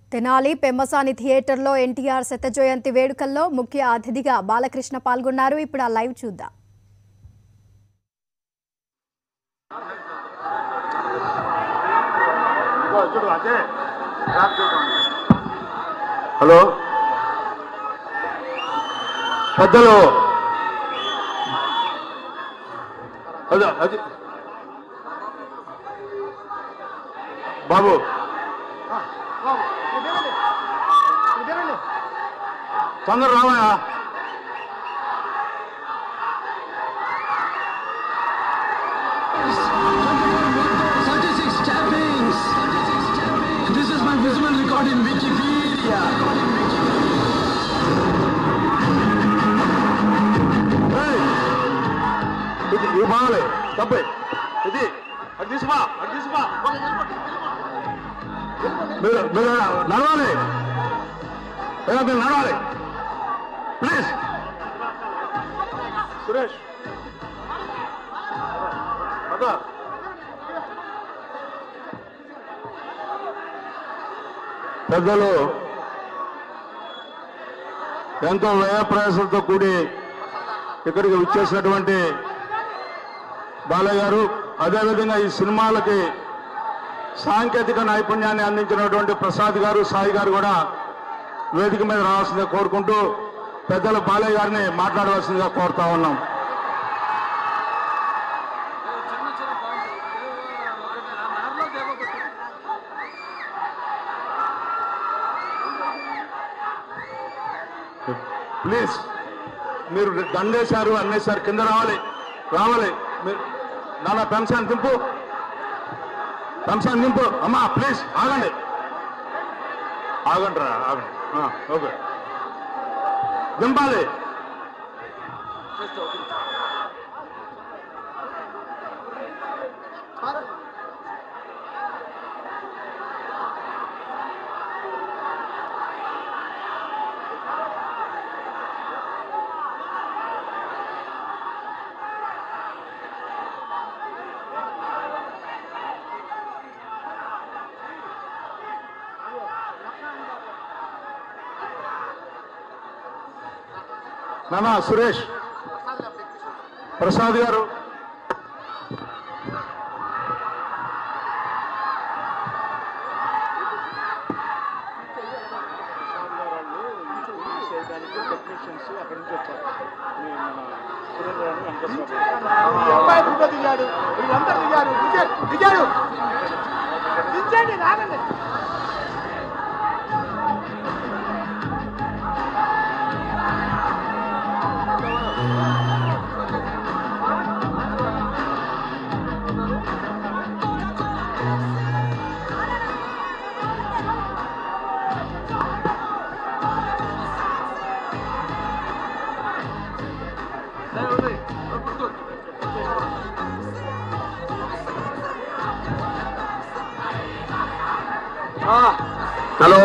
తెనాలి పెమ్మసాని థియేటర్లో ఎన్టీఆర్ శత జయంతి వేడుకల్లో ముఖ్య అతిథిగా బాలకృష్ణ పాల్గొన్నారు ఇప్పుడు ఆ లైవ్ చూద్దాం హలో పెద్దలు అదే అది బాబు తొందర రావయా Thirty-six tappings. This is my visual record in Wikipedia. ఏయ్! ఇది ఇది బాగాలే తప్పే ఇది అది తీసుమా అది తీసుమా మీరు మీరు నడవాలి ఏదో మీరు నడవాలి ప్లీజ్ సురేష్ అదా పెద్దలు ఎంతో వ్యయ ప్రయాసంతో కూడి ఇక్కడికి వచ్చేసినటువంటి బాలయ్య గారు అదేవిధంగా ఈ సినిమాలకి సాంకేతిక నైపుణ్యాన్ని అందించినటువంటి ప్రసాద్ గారు సాయి గారు కూడా వేదిక మీద రావాల్సిందిగా కోరుకుంటూ పెద్దలు బాలయ్య గారిని మాట్లాడవలసిందిగా కోరుతా ఉన్నాం ప్లీజ్ మీరు దండేశారు అన్నేశారు కింద రావాలి రావాలి మీరు నాన్న పెన్షన్ దింపు పెన్షన్ దింపు అమ్మా ప్లీజ్ ఆగండి ఆగండి రా ఆగండి ఆ, ఓకే దింపాలి నాన్న సురేష్ ప్రసాద్ గారు అబ్బాయి ఫోటో దిగాడు వీళ్ళందరూ దిగారు దిగాడు దిగాడు దించండి రాగండి హలో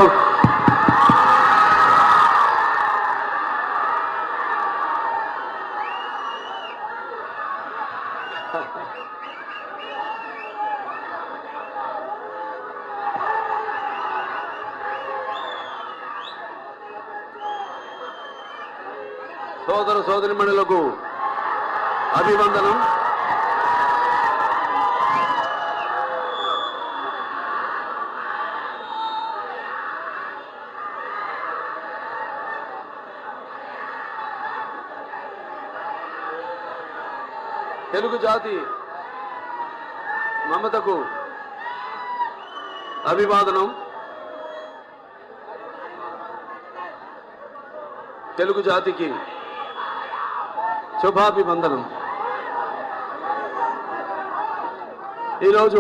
సోదర సోదరిమణులకు అభివందనం తెలుగు జాతి మమతకు అభివాదనం తెలుగు జాతికి శుభాభివందనం ఈరోజు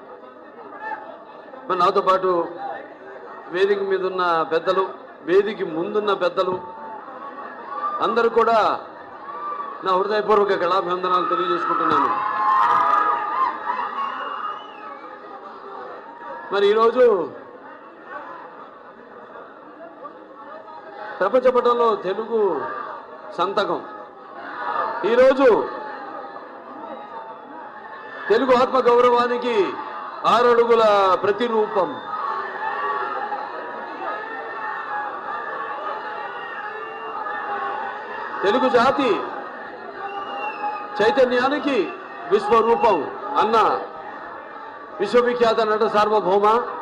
మరి నాతో పాటు వేదిక మీద ఉన్న పెద్దలు వేదిక ముందున్న పెద్దలు అందరూ కూడా నా హృదయపూర్వక కళాభివందనాలు తెలియజేసుకుంటున్నాను మరి ఈరోజు ప్రపంచ పటంలో తెలుగు సంతకం ఈరోజు తెలుగు ఆత్మ గౌరవానికి ఆరు అడుగుల ప్రతిరూపం తెలుగు జాతి చైతన్యానికి విశ్వరూపం అన్న విశ్వవిఖ్యాత నట సార్వభౌమ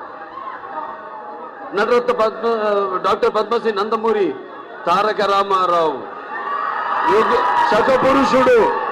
నటరత్న పద్మ డాక్టర్ పద్మశ్రీ నందమూరి తారక రామారావు యుగ శకపురుషుడు